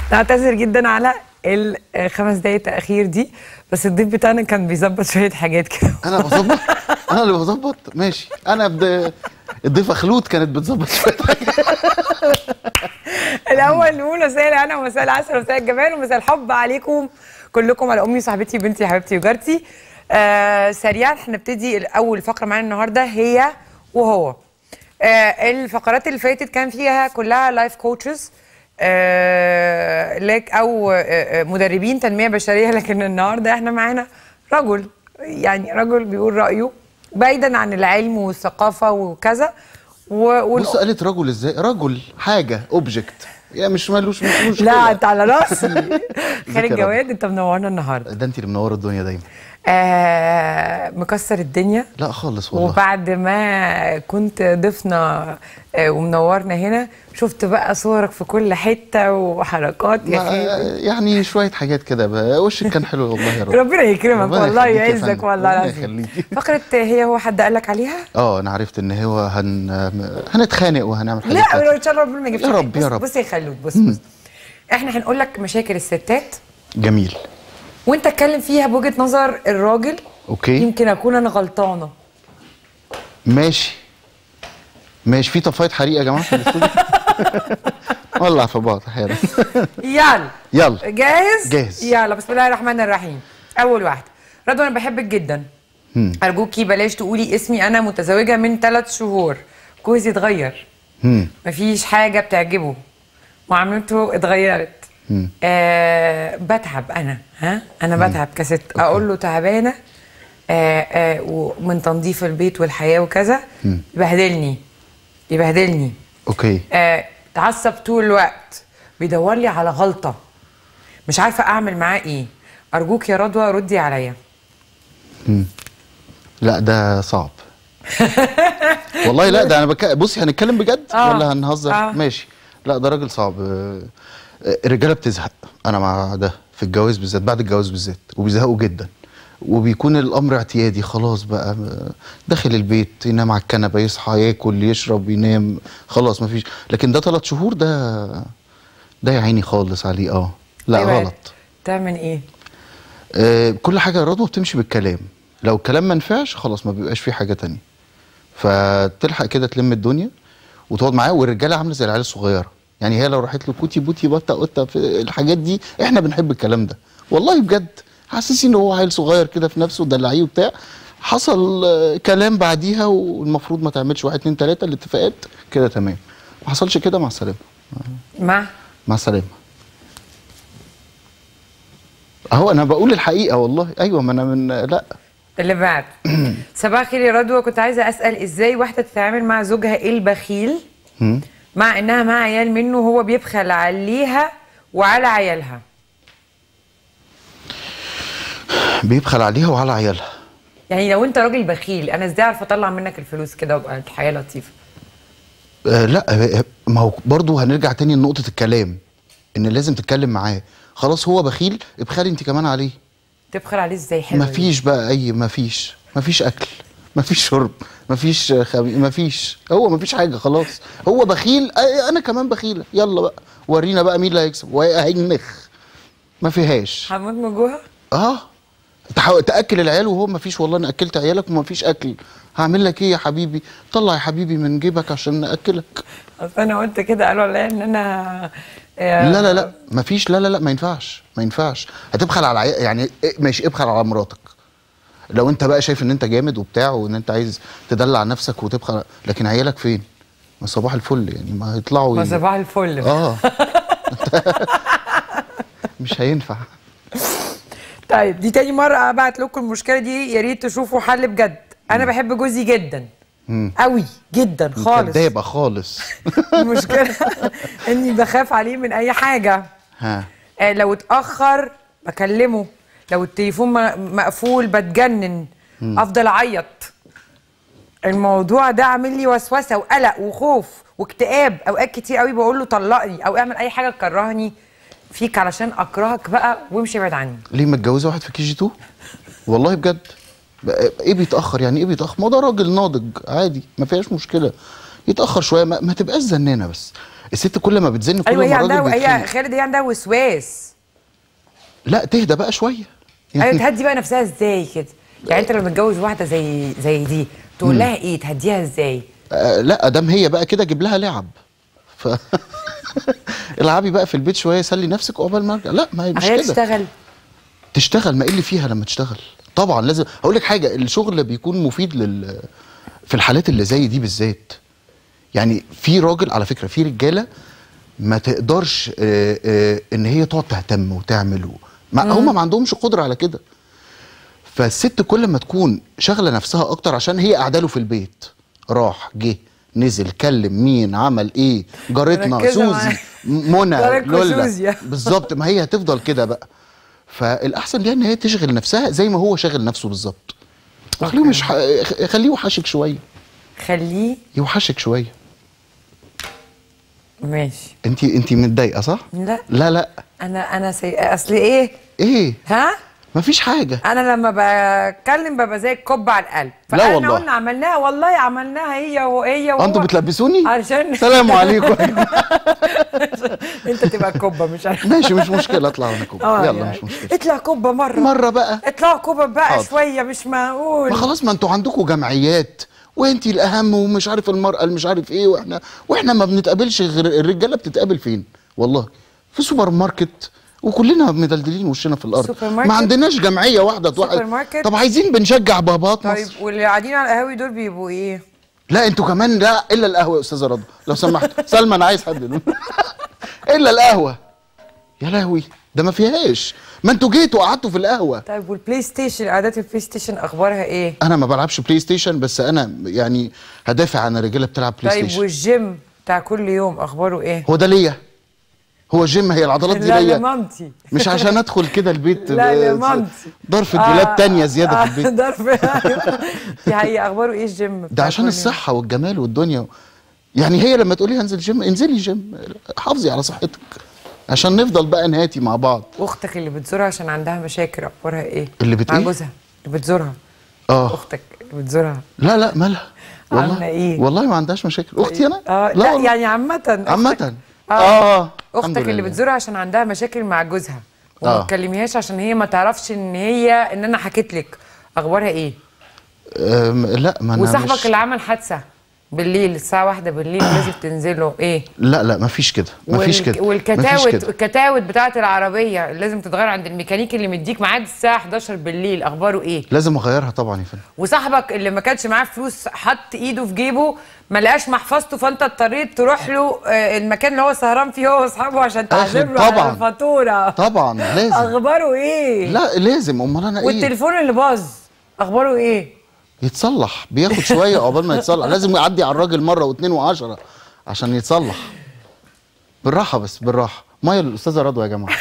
نعتذر جدا على الخمس دقايق التأخير دي بس الضيف بتاعنا كان بيظبط شوية حاجات كده انا بظبط انا اللي بظبط ماشي انا بد... الضيفه خلود كانت بتظبط شويه حاجات الأول نقول مساء الهنا ومساء العسل ومساء الجمال ومساء الحب عليكم كلكم على أمي وصاحبتي بنتي حبيبتي وجارتي آه سريعا هنبتدي أول فقرة معانا النهاردة هي وهو آه الفقرات اللي فاتت كان فيها كلها لايف كوتشز آه لك او آه آه، مدربين تنميه بشريه لكن النهارده احنا معانا رجل يعني رجل بيقول رايه بعيدا عن العلم والثقافه وكذا و... وال- بص قالت رجل ازاي رجل حاجه اوبجكت يعني مش مالوش مش مشكله لا انت على راسي خالد رب. جواد انت منورنا النهارده ده انت اللي منوره الدنيا دايما آه مكسر الدنيا لا خالص والله وبعد ما كنت ضيفنا آه، ومنورنا هنا شفت بقى صورك في كل حته وحركات يا ما- خالد يعني شويه حاجات كده بقى. وشك كان حلو والله يا رب ربنا يكرمك ربنا والله يخليك يا يعزك فندم. والله ربنا العظيم يخليك. فقرة هي هو حد قال لك عليها؟ اه انا عرفت ان هو هن... هنتخانق وهنعمل حاجات لا تانية. ان شاء الله ربنا ما يجيبش يا حاجة. رب، يا بص- رب. بص يا خلود بص بص احنا هنقول لك مشاكل الستات جميل وانت اتكلم فيها بوجهه نظر الراجل اوكي يمكن اكون انا غلطانه ماشي ماشي في طفايه حريق يا جماعه في الاستوديو ولع في بعض حالا يلا يلا جاهز؟ جاهز. يلا بسم الله الرحمن الرحيم اول واحده رضوى انا بحبك جدا ارجوكي بلاش تقولي اسمي انا متزوجه من ثلاث شهور جوزي اتغير مم. مفيش حاجه بتعجبه معاملته اتغيرت آه بتعب انا ها انا بتعب كست اقول له تعبانه آه آه ومن تنظيف البيت والحياه وكذا يبهدلني يبهدلني اوكي آه اتعصب طول الوقت بيدور لي على غلطه مش عارفه اعمل معاه ايه ارجوك يا رضوى ردي عليا لا ده صعب والله لا ده انا بك... بصي هنتكلم بجد آه. ولا هنهزر آه. ماشي لا ده راجل صعب آه، آه، الرجاله بتزهق انا مع ده في الجواز بالذات بعد الجواز بالذات وبيزهقوا جدا وبيكون الامر اعتيادي خلاص بقى آه، داخل البيت ينام على الكنبه يصحى ياكل يشرب ينام خلاص مفيش لكن ده ثلاث شهور ده ده يا عيني خالص عليه اه لا طيب غلط تعمل ايه آه، كل حاجه رضوى بتمشي بالكلام لو الكلام ما نفعش خلاص ما بيبقاش فيه حاجه تانية فتلحق كده تلم الدنيا وتقعد معاه والرجاله عامله زي العيال الصغيره يعني هي لو راحت له كوتي بوتي بطه قطه في الحاجات دي احنا بنحب الكلام ده والله بجد حاسسين ان هو عيل صغير كده في نفسه دلعيه وبتاع حصل آه، كلام بعديها والمفروض ما تعملش واحد اتنين تلاته الاتفاقات كده تمام ما حصلش كده مع السلامه مع مع السلامه اهو انا بقول الحقيقه والله ايوه ما انا من لا اللي بعد صباح الخير يا رضوى كنت عايزه اسال ازاي واحده تتعامل مع زوجها البخيل مع انها مع عيال منه وهو بيبخل عليها وعلى عيالها بيبخل عليها وعلى عيالها يعني لو انت راجل بخيل انا ازاي اعرف اطلع منك الفلوس كده وابقى الحياه لطيفه آه لا آه، ما هو برضه هنرجع تاني لنقطه الكلام ان لازم تتكلم معاه خلاص هو بخيل ابخلي انت كمان عليه تبخل عليه ازاي حلو مفيش بقى اي مفيش مفيش اكل مفيش شرب مفيش خبي... مفيش هو مفيش حاجه خلاص هو بخيل آه، انا كمان بخيله يلا بقى ورينا بقى مين اللي هيكسب وهينخ ما فيهاش هموت من جوه اه تحاول تاكل العيال وهو ما فيش والله انا اكلت عيالك وما فيش اكل هعمل لك ايه يا حبيبي طلع يا حبيبي من جيبك عشان ناكلك اصل انا قلت كده قالوا عليا ان انا آه، لا لا لا ما فيش لا لا لا ما ينفعش ما ينفعش هتبخل على عي... يعني إيه، ماشي ابخل على مراتك لو انت بقى شايف ان انت جامد وبتاع وان انت عايز تدلع نفسك وتبخل لكن عيالك فين ما صباح الفل يعني ما هيطلعوا ما ي- صباح الفل اه مش هينفع طيب دي تاني مرة ابعت لكم المشكلة دي يا ريت تشوفوا حل بجد أنا بحب جوزي جدا قوي جدا خالص كدابه خالص المشكلة إني بخاف عليه من أي حاجة ها آه لو اتأخر بكلمه لو التليفون م- مقفول بتجنن أفضل أعيط الموضوع ده عامل لي وسوسة وقلق وخوف واكتئاب أوقات كتير قوي بقول له طلقني أو اعمل أي حاجة تكرهني فيك علشان أكرهك بقى وامشي بعيد عني ليه متجوزه واحد في كي جي 2 والله بجد بقى ايه بيتاخر يعني ايه بيتاخر ما هو ده راجل ناضج عادي ما فيهاش مشكله يتاخر شويه ما, ما تبقاش زنانه بس الست كل ما بتزن كل ايوه هي ما الراجل عندها هي بيتخنق خالد هي عندها وسواس لا تهدى بقى شويه ايوه تهدي بقى نفسها ازاي كده يعني انت لما تتجوز واحده زي زي دي تقول لها ايه تهديها ازاي آه لا ادام هي بقى كده جيب لها لعب ف العبي بقى في البيت شويه سلي نفسك عقبال ما ارجع لا ما هي مش هي كده تشتغل تشتغل ما ايه اللي فيها لما تشتغل طبعا لازم هقول لك حاجه الشغل بيكون مفيد لل في الحالات اللي زي دي بالذات يعني في راجل على فكره في رجاله ما تقدرش آه، آه، ان هي تقعد تهتم وتعمل و... ما هم ما عندهمش قدره على كده فالست كل ما تكون شغله نفسها اكتر عشان هي قاعده له في البيت راح جه نزل كلم مين عمل ايه جارتنا مركزة سوزي معاه. منى جارتكوا لولا سوزي. بالظبط ما هي هتفضل كده بقى فالاحسن ليها ان هي تشغل نفسها زي ما هو شاغل نفسه بالظبط خليه مش ح... خليه يوحشك شويه خليه يوحشك شويه ماشي انت انت متضايقه صح لا لا لا انا انا سي... اصل ايه ايه ها مفيش حاجه انا لما بتكلم ببقى زي الكب على القلب لا فاحنا والله. قلنا عملناها والله عملناها هي وهي وهو انتوا بتلبسوني عشان سلام عليكم انت تبقى كوبا مش عارف ماشي مش مشكله اطلع وانا كوب اه يلا يعني. مش مشكله اطلع كوبا مره مره بقى اطلعوا كوبا بقى حاضر. شويه مش معقول ما خلاص ما انتوا عندكم جمعيات وانت الاهم ومش عارف المراه اللي مش عارف ايه واحنا واحنا ما بنتقابلش غير الرجاله بتتقابل فين والله في سوبر ماركت وكلنا مدلدلين وشنا في الارض سوبر ماركت؟ ما عندناش جمعيه واحده توحد سوبر ماركت؟ طب عايزين بنشجع بابات طيب مصر واللي قاعدين على القهاوي دول بيبقوا ايه؟ لا انتوا كمان لا الا القهوه يا استاذه رضا لو سمحت سلمى انا عايز حد الا القهوه يا لهوي ده ما فيهاش ما انتوا جيتوا قعدتوا في القهوه طيب والبلاي ستيشن قعدات البلاي ستيشن اخبارها ايه؟ انا ما بلعبش بلاي ستيشن بس انا يعني هدافع عن الرجاله بتلعب بلاي طيب ستيشن والجيم بتاع كل يوم اخباره ايه؟ هو ده ليا هو الجيم هي العضلات دي لا ليا لمامتي مش عشان ادخل كده البيت لا ب- لمامتي ضرفة دولاب تانية زيادة في البيت ضرب دي حقيقة اخباره ايه الجيم ده بتاع عشان كل الصحة والجمال والدنيا يعني هي لما تقولي هنزل جيم انزلي جيم حافظي على صحتك عشان نفضل بقى نهاتي مع بعض يوم؟ اختك اللي بتزورها عشان عندها مشاكل اخبارها ايه؟ اللي بت مع إيه؟ جوزها اللي بتزورها اه اختك اللي بتزورها لا لا مالها والله عاملة إيه؟ والله ما عندهاش مشاكل اختي انا اه لا, والله. يعني عامة أختك- عامة اه, اه الحمد اختك اللي لله. بتزورها عشان عندها مشاكل مع جوزها وما آه. تكلميهاش عشان هي ما تعرفش ان هي ان انا حكيت لك اخبارها ايه أم، لا ما انا وصاحبك مش... اللي عمل حادثه بالليل الساعه واحدة بالليل لازم تنزلوا ايه لا لا ما فيش كده ما فيش كده مفيش والكتاوت كده. الكتاوت بتاعه العربيه اللي لازم تتغير عند الميكانيكي اللي مديك ميعاد الساعه 11 بالليل اخباره ايه لازم اغيرها طبعا يا فندم وصاحبك اللي ما كانش معاه فلوس حط ايده في جيبه ما لقاش محفظته فانت اضطريت تروح له آه، المكان اللي هو سهران فيه هو واصحابه عشان تعزم له طبعاً. على الفاتوره طبعا لازم اخباره ايه لا لازم امال انا ايه والتليفون اللي باظ اخباره ايه يتصلح بياخد شويه عقبال ما يتصلح لازم يعدي على الراجل مره واثنين وعشرة عشان يتصلح بالراحه بس بالراحه ميه للاستاذه رضوى يا جماعه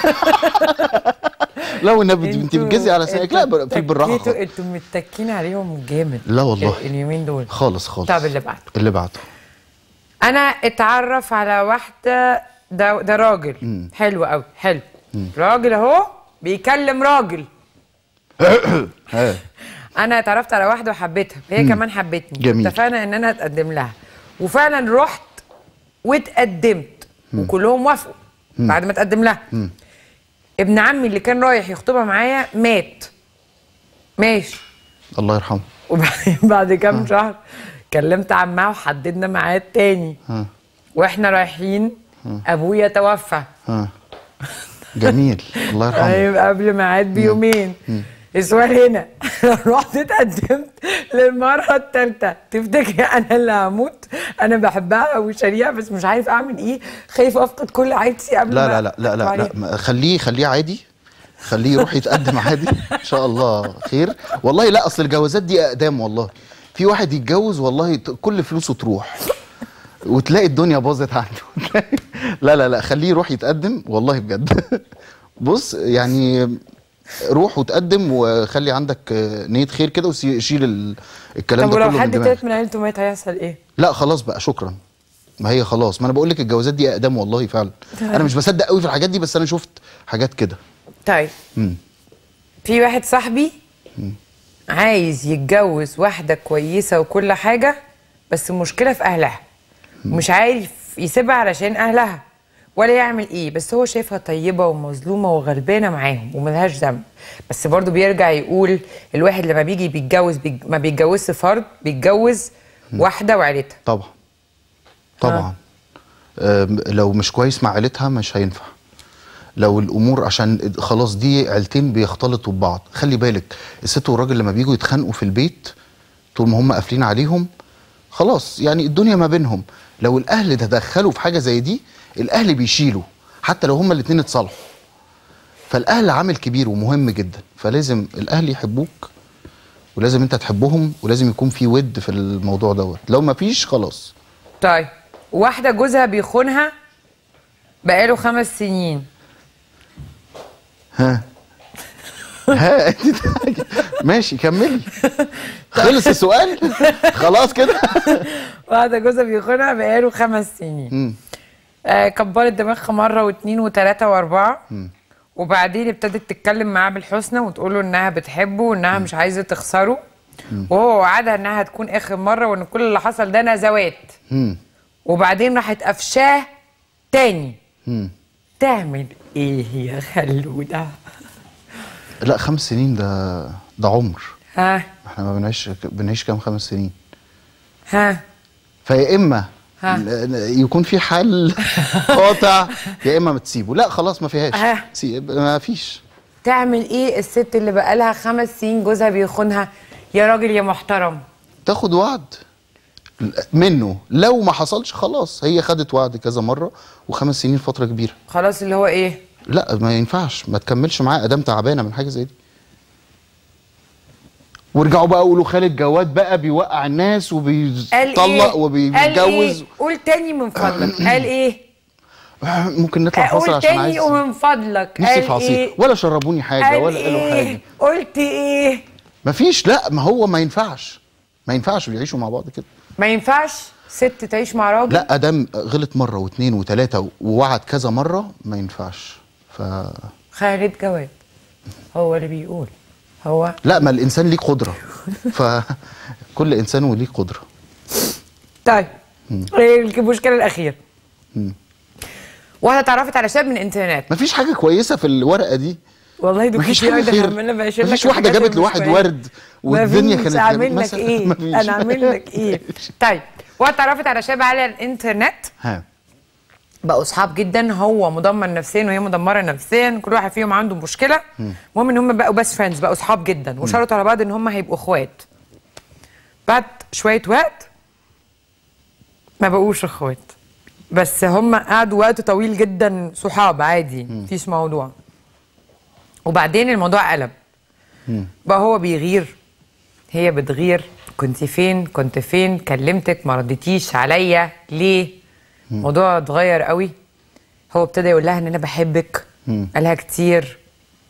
لو النبي انت انتوا- بتجزي على سنك لا انتوا في بالراحه تكيتوا- خالص. انتوا متكين عليهم جامد لا والله. اليومين دول خالص خالص طب اللي بعده اللي بعده انا اتعرف على واحده ده ده راجل حلو قوي حلو راجل اهو بيكلم راجل ها انا اتعرفت على واحده وحبيتها هي كمان حبتني جميل. اتفقنا ان انا اتقدم لها وفعلا رحت واتقدمت وكلهم وافقوا بعد ما اتقدم لها ابن عمي اللي كان رايح يخطبها معايا مات ماشي الله يرحمه وبعدين بعد كام شهر كلمت عمها وحددنا ميعاد تاني ها واحنا رايحين ابويا توفى ها جميل الله يرحمه طيب قبل ميعاد بيومين السؤال هنا رحت اتقدمت للمره الثالثه تفتكري انا اللي هموت انا بحبها وشريعه بس مش عارف اعمل ايه خايفه افقد كل عيلتي قبل لا ما لا لا لا لا, لا. عليها. ما- خليه خليه عادي خليه يروح يتقدم عادي ان شاء الله خير والله لا اصل الجوازات دي اقدام والله في واحد يتجوز والله ت- كل فلوسه تروح وتلاقي الدنيا باظت عنده لا لا لا خليه يروح يتقدم والله بجد بص يعني روح وتقدم وخلي عندك آه، نية خير كده وشيل ال- الكلام طب ده ولو كله من حد دماغك تالت من عيلته مات هيحصل ايه؟ لا خلاص بقى شكرا ما هي خلاص ما انا بقول لك الجوازات دي اقدام والله فعلا انا مش بصدق قوي في الحاجات دي بس انا شفت حاجات كده طيب مم. في واحد صاحبي عايز يتجوز واحدة كويسة وكل حاجة بس المشكلة في أهلها مش عارف يسيبها علشان اهلها ولا يعمل ايه بس هو شايفها طيبه ومظلومه وغلبانه معاهم وملهاش ذنب بس برضو بيرجع يقول الواحد لما بيجي بيتجوز بيج... ما بيتجوزش فرد بيتجوز واحده وعيلتها طبعا طبعا آم، لو مش كويس مع عيلتها مش هينفع لو الامور عشان خلاص دي عيلتين بيختلطوا ببعض خلي بالك الست والراجل لما بييجوا يتخانقوا في البيت طول ما هم قافلين عليهم خلاص يعني الدنيا ما بينهم لو الاهل تدخلوا في حاجه زي دي الاهل بيشيلوا حتى لو هما الاتنين اتصالحوا فالاهل عامل كبير ومهم جدا فلازم الاهل يحبوك ولازم انت تحبهم ولازم يكون في ود في الموضوع دوت لو ما فيش خلاص طيب واحده جوزها بيخونها بقاله خمس سنين ها ها ماشي كملي خلص السؤال خلاص كده واحده جوزها بيخونها بقاله خمس سنين مم. آه كبرت دماغها مره واثنين وثلاثه واربعه وبعدين ابتدت تتكلم معاه بالحسنى وتقول له انها بتحبه وانها مش عايزه تخسره وهو وعدها انها هتكون اخر مره وان كل اللي حصل ده نزوات مم. وبعدين راحت قفشاه تاني مم. تعمل ايه يا خلوده لا خمس سنين ده ده عمر ها احنا ما بنعيش بنعيش كام خمس سنين ها فيا اما ها. ل- يكون في حل قاطع يا اما ما تسيبه لا خلاص ما فيهاش ها. سيب ما فيش تعمل ايه الست اللي بقالها خمس سنين جوزها بيخونها يا راجل يا محترم تاخد وعد منه لو ما حصلش خلاص هي خدت وعد كذا مره وخمس سنين فتره كبيره خلاص اللي هو ايه لا ما ينفعش ما تكملش معاه ادام تعبانه من حاجه زي دي ورجعوا بقى قولوا خالد جواد بقى بيوقع الناس قال وبيطلق ايه قال وبيتجوز ايه قول تاني من فضلك قال ايه ممكن نطلع فاصل قول عشان تاني عايز ومن فضلك نفسي قال في عصير ايه ولا شربوني حاجه قال ولا قالوا ايه حاجه قلت ايه مفيش لا ما هو ما ينفعش ما ينفعش بيعيشوا مع بعض كده ما ينفعش ست تعيش مع راجل لا ادم غلط مره واثنين وثلاثه ووعد كذا مره ما ينفعش ف خالد جواد هو اللي بيقول هو لا ما الانسان ليه قدره فكل انسان وليه قدره طيب ايه المشكله الاخيره مم. واحده اتعرفت على شاب من الانترنت مفيش حاجه كويسه في الورقه دي والله دول مفيش كتير حاجه أوي، ده خير عمالة بشيل لك مفيش واحده الحاجات جابت اللي مش لواحد كويسة. ورد والدنيا مفيش، كانت اعمل جميلة. لك مثلا ايه مفيش. انا اعمل لك ايه طيب واحده اتعرفت على شاب على الانترنت ها بقوا اصحاب جدا هو مدمر نفسيا وهي مدمره نفسيا كل واحد فيهم عنده مشكله المهم ان هم بقوا بس فريندز بقوا اصحاب جدا وشرطوا على بعض ان هم هيبقوا اخوات بعد شويه وقت ما بقوش اخوات بس هم قعدوا وقت طويل جدا صحاب عادي مفيش موضوع وبعدين الموضوع قلب بقى هو بيغير هي بتغير كنت فين كنت فين كلمتك ما ردتيش عليا ليه الموضوع اتغير قوي هو ابتدى يقول لها ان انا بحبك قالها كتير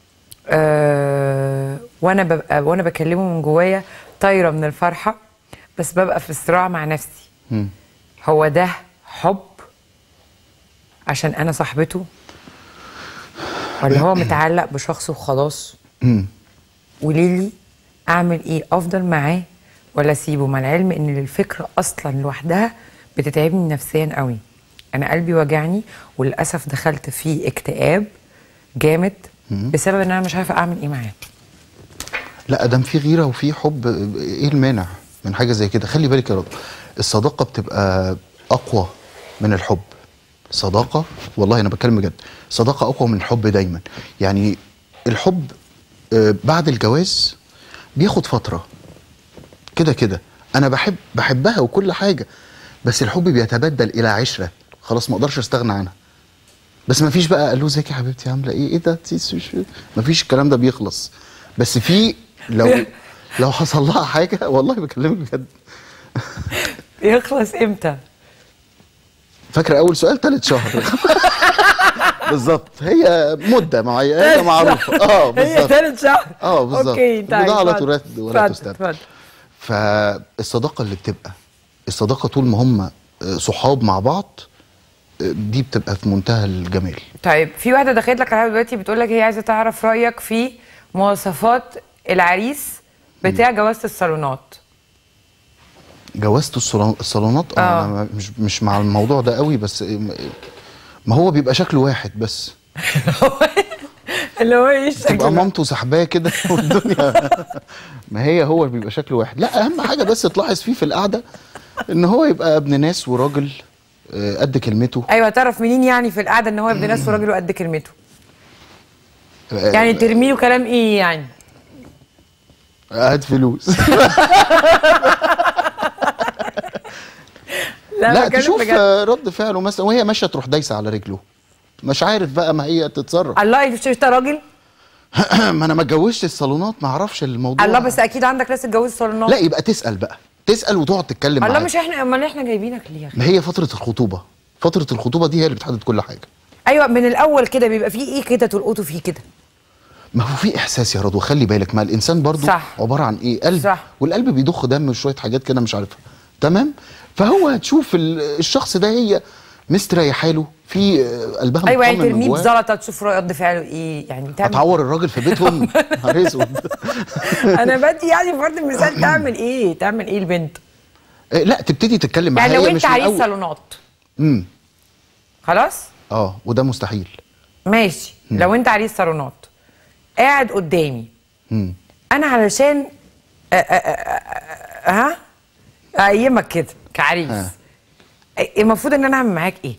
آه وانا ببقى وانا بكلمه من جوايا طايره من الفرحه بس ببقى في صراع مع نفسي مم. هو ده حب عشان انا صاحبته ولا هو متعلق بشخص وخلاص مم. قولي اعمل ايه افضل معاه ولا اسيبه مع العلم ان الفكره اصلا لوحدها بتتعبني نفسيا قوي انا قلبي وجعني وللاسف دخلت في اكتئاب جامد بسبب ان انا مش عارفه اعمل ايه معاه لا ادام في غيره وفي حب ايه المانع من حاجه زي كده خلي بالك يا راجل الصداقه بتبقى اقوى من الحب صداقه والله انا بتكلم بجد صداقه اقوى من الحب دايما يعني الحب آه، بعد الجواز بياخد فتره كده كده انا بحب بحبها وكل حاجه بس الحب بيتبدل الى عشره خلاص ما اقدرش استغنى عنها بس ما فيش بقى قال له ازيك يا حبيبتي عامله ايه ايه ده ما فيش الكلام ده بيخلص بس في لو لو حصل لها حاجه والله بكلمك بجد يخلص امتى فاكره اول سؤال ثالث شهر بالظبط هي مده معينه هي معروفه اه هي بالظبط ثالث شهر اه بالظبط اوكي طيب وده على اتفضل. تراد ولا اتفضل، تسترد اتفضل. فالصداقه اللي بتبقى الصداقه طول ما هم آه، صحاب مع بعض آه، دي بتبقى في منتهى الجمال طيب في واحده دخلت لك على دلوقتي بتقول لك هي عايزه تعرف رايك في مواصفات العريس بتاع جوازه الصالونات جوازة الصالون- الصالونات آه. اه انا ما- مش مش مع الموضوع ده قوي بس ما هو بيبقى شكله واحد بس اللي هو ايه الشكل تبقى ده؟ مامته سحباه كده والدنيا ما هي هو اللي بيبقى شكله واحد لا اهم حاجه بس تلاحظ فيه في القعده ان هو يبقى ابن ناس وراجل آه، قد كلمته ايوه تعرف منين يعني في القعده ان هو ابن ناس وراجل وقد كلمته آه، يعني ترمي له كلام ايه يعني هات فلوس لا بتكلم تشوف بجد. آه، رد فعله مثلا وهي ماشيه تروح دايسه على رجله مش عارف بقى ما هي تتصرف الله مش انت راجل ما انا ما اتجوزتش الصالونات ما اعرفش الموضوع الله بس اكيد عندك ناس اتجوزت صالونات لا يبقى تسال بقى تسال وتقعد تتكلم الله معاه مش احنا امال احنا جايبينك ليه يا اخي ما هي فتره الخطوبه فتره الخطوبه دي هي اللي بتحدد كل حاجه ايوه من الاول كده بيبقى فيه ايه كده تلقطوا فيه كده ما هو في احساس يا رضوى خلي بالك ما الانسان برضو صح. عباره عن ايه قلب صح. والقلب بيضخ دم وشويه حاجات كده مش عارفها تمام فهو هتشوف ال- الشخص ده هي مستريحه له في آه، قلبها ايوه يعني مطمن من ترميه جواه. بزلطه تشوف رد فعله ايه يعني تعمل هتعور الراجل في بيتهم نهار اسود انا بدي يعني فرض المثال تعمل ايه تعمل ايه البنت آه، لا تبتدي تتكلم معاها يعني لو هي انت مش من عريس الأول. صالونات امم خلاص اه وده مستحيل ماشي لو انت عريس صالونات قاعد قدامي امم انا علشان أ- أ- أ- أ- ها اقيمك كده كعريس ها. المفروض ان انا اعمل معاك ايه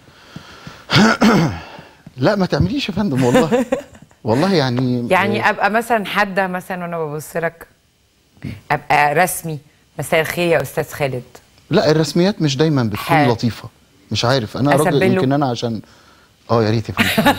لا ما تعمليش يا فندم والله والله يعني يعني ابقى مثلا حاده مثلا وانا ببص لك ابقى رسمي مساء الخير يا استاذ خالد لا الرسميات مش دايما بتكون حال. لطيفه مش عارف انا راجل أسبله؟ يمكن انا عشان اه يا ريت يا فندم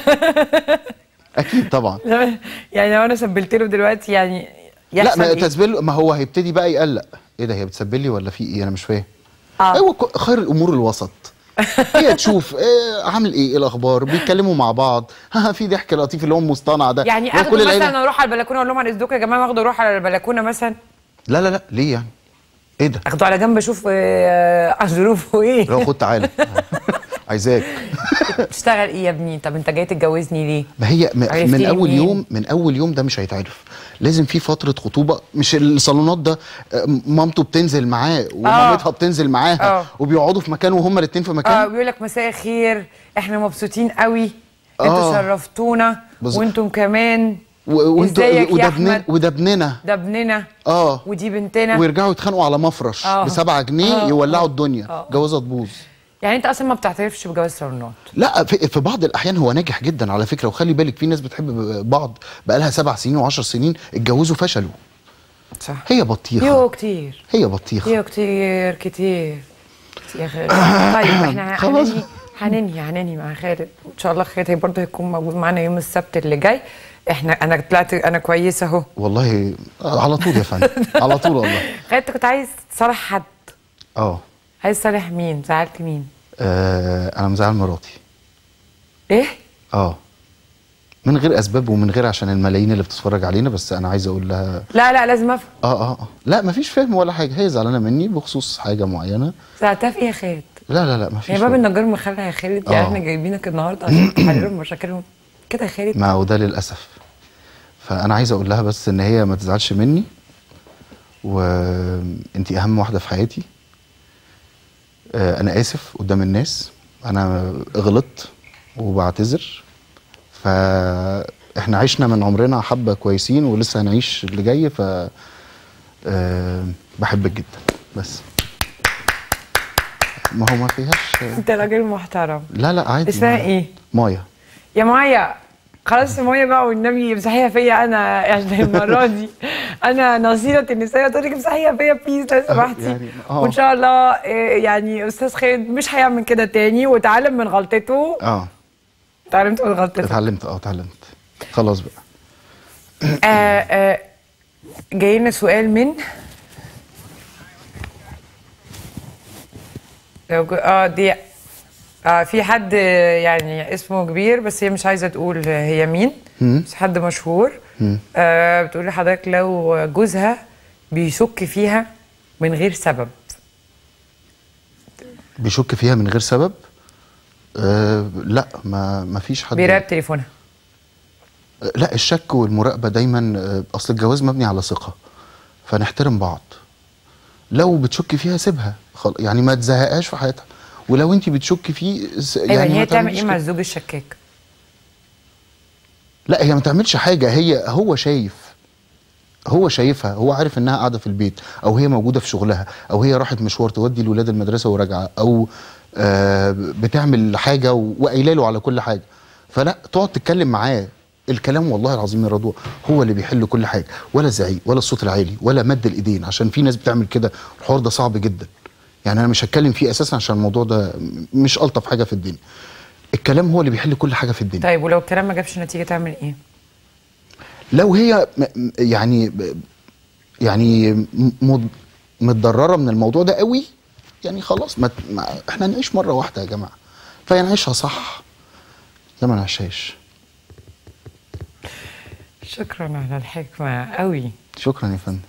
اكيد طبعا يعني لو انا سبلت له دلوقتي يعني لا يحصل ما إيه؟ تسبل ما هو هيبتدي بقى يقلق ايه ده هي بتسبل لي ولا في ايه انا مش فاهم آه. ايوه ك- خير الامور الوسط هي تشوف إيه عامل ايه ايه الاخبار بيتكلموا مع بعض ها في ضحك لطيف اللي هو مصطنع ده يعني هو اخده العيلة- مثلا اروح على البلكونه اقول لهم عن اذنكم يا جماعه واخده اروح على البلكونه مثلا لا لا لا ليه يعني ايه ده اخده على جنب اشوف آه، ظروفه ايه لو خد تعالى عايزاك تشتغل ايه يا ابني طب انت جاي تتجوزني ليه ما هي م- عرفتي من اول منين؟ يوم من اول يوم ده مش هيتعرف لازم في فتره خطوبه مش الصالونات ده آه، مامته بتنزل معاه ومامتها بتنزل معاها آه. وبيقعدوا في مكان وهما الاثنين في مكان اه بيقول لك مساء الخير احنا مبسوطين قوي انتوا آه. شرفتونا بالظبط. وانتم كمان و- وانتوا ازيك يا وده ابن احمد وده ابننا ده ابننا اه ودي بنتنا ويرجعوا يتخانقوا على مفرش آه. بسبعة جنيه آه. يولعوا الدنيا آه. جوازه تبوظ يعني انت اصلا ما بتعترفش بجواز صالونات لا في, في بعض الاحيان هو ناجح جدا على فكره وخلي بالك في ناس بتحب بعض بقالها سبع سنين وعشر سنين اتجوزوا فشلوا صح هي بطيخه يو كتير هي بطيخه يو كتير كتير يا خالد طيب احنا خلاص. هننهي هننهي هننهي مع خالد ان شاء الله خالد هي برضه هيكون موجود معانا يوم السبت اللي جاي احنا انا طلعت انا كويسه اهو والله على طول يا فندم على طول والله خالد انت كنت عايز تصالح حد اه عايز تصالح مين زعلت مين آه، انا مزعل مراتي ايه اه من غير اسباب ومن غير عشان الملايين اللي بتتفرج علينا بس انا عايز اقول لها لا لا لازم افهم اه اه اه لا مفيش فهم ولا حاجه هي زعلانه مني بخصوص حاجه معينه زعلتها في ايه يا خالد لا لا لا مفيش يا باب فهم. النجار مخلع يا خالد يعني آه. احنا جايبينك النهارده عشان تحل لهم مشاكلهم كده يا خالد ما هو ده للاسف فانا عايز اقول لها بس ان هي ما تزعلش مني وانت اهم واحده في حياتي آه، انا اسف قدام الناس انا غلطت وبعتذر فاحنا عشنا من عمرنا حبه كويسين ولسه هنعيش اللي جاي ف آه، بحبك جدا بس ما هو ما فيهاش انت راجل محترم لا لا عادي اسمها ما- ايه؟ مايا يا مايا خلاص يا مايا بقى والنبي امسحيها فيا انا يعني المره دي انا نصيره النساء تقول لك امسحيها فيا بليز لو سمحتي يعني، آه. وان شاء الله إيه، يعني استاذ خالد مش هيعمل كده تاني واتعلم من غلطته اه اتعلمت من غلطته اتعلمت اه اتعلمت خلاص بقى آه آه جاي لنا سؤال من لو جو- اه دي آه في حد آه، يعني اسمه كبير بس هي مش عايزه تقول هي مين بس حد مشهور آه بتقول لحضرتك لو جوزها بيشك فيها من غير سبب بيشك فيها من غير سبب آه لا ما ما فيش حد بيراقب تليفونها آه، لا الشك والمراقبه دايما آه، اصل الجواز مبني على ثقه فنحترم بعض لو بتشك فيها سيبها خل... يعني ما تزهقهاش في حياتها ولو انت بتشك فيه س- ايوه يعني ما هي تعمل تعمليش ايه كده. مع الزوج الشكاك لا هي ما تعملش حاجه هي هو شايف هو شايفها هو عارف انها قاعده في البيت او هي موجوده في شغلها او هي راحت مشوار تودي الولاد المدرسه وراجعه او آه بتعمل حاجه و- وقايله له على كل حاجه فلا تقعد تتكلم معاه الكلام والله العظيم يا رضوى هو اللي بيحل كل حاجه ولا الزعيق ولا الصوت العالي ولا مد الايدين عشان في ناس بتعمل كده الحوار ده صعب جدا يعني انا مش هتكلم فيه اساسا عشان الموضوع ده مش الطف حاجه في الدنيا الكلام هو اللي بيحل كل حاجه في الدنيا طيب ولو الكلام ما جابش نتيجه تعمل ايه لو هي م- م- يعني ب- يعني م- مد- متضرره من الموضوع ده قوي يعني خلاص ما ت- ما احنا نعيش مره واحده يا جماعه فهي نعيشها صح يا ما نعيشهاش شكرا على الحكمه قوي شكرا يا فندم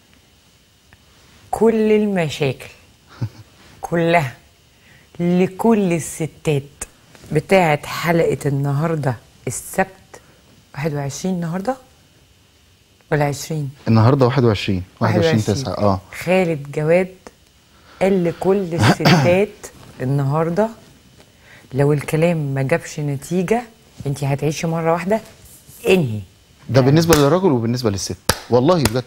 كل المشاكل كلها لكل الستات بتاعت حلقة النهاردة السبت 21 النهاردة ولا 20 النهارده 21 21 9 اه خالد جواد قال لكل الستات النهاردة لو الكلام ما جابش نتيجة انت هتعيشي مرة واحدة انهي ده بالنسبه للراجل وبالنسبه للست والله بجد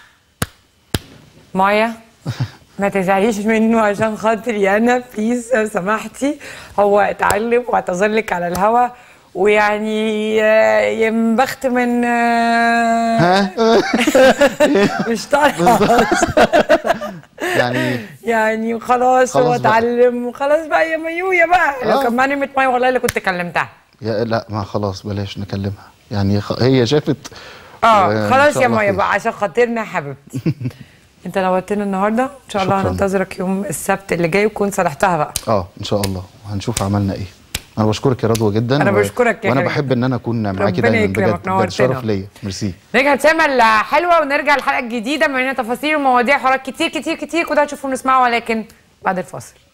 مايا ما تزعليش منه عشان خاطري انا بليز لو سمحتي هو اتعلم واعتذر لك على الهوا ويعني آه، يا من بخت من آه، ها مش طالعه يعني يعني خلاص هو خلاص بقى. اتعلم وخلاص بقى يا ميويا بقى لو آه. كان معايا 100 مايا والله اللي كنت كلمتها يا لا ما خلاص بلاش نكلمها يعني خ... هي شافت اه وإن خلاص شاء يا الله مايا خير. بقى عشان خاطرنا يا حبيبتي انت نورتنا النهارده ان شاء الله شكراً. هننتظرك يوم السبت اللي جاي وتكون صلحتها بقى اه ان شاء الله هنشوف عملنا ايه انا بشكرك يا رضوى جدا أنا و- بشكرك يا وانا حبيبي. بحب ان انا اكون معاكي ربنا دايما يكرمك، بجد بجد نورتنا. شرف ليا ميرسي نرجع نتعمل حلوه ونرجع الحلقه الجديده من هنا تفاصيل ومواضيع حوارات كتير كتير كتير كده هتشوفوا ونسمعوا ولكن بعد الفاصل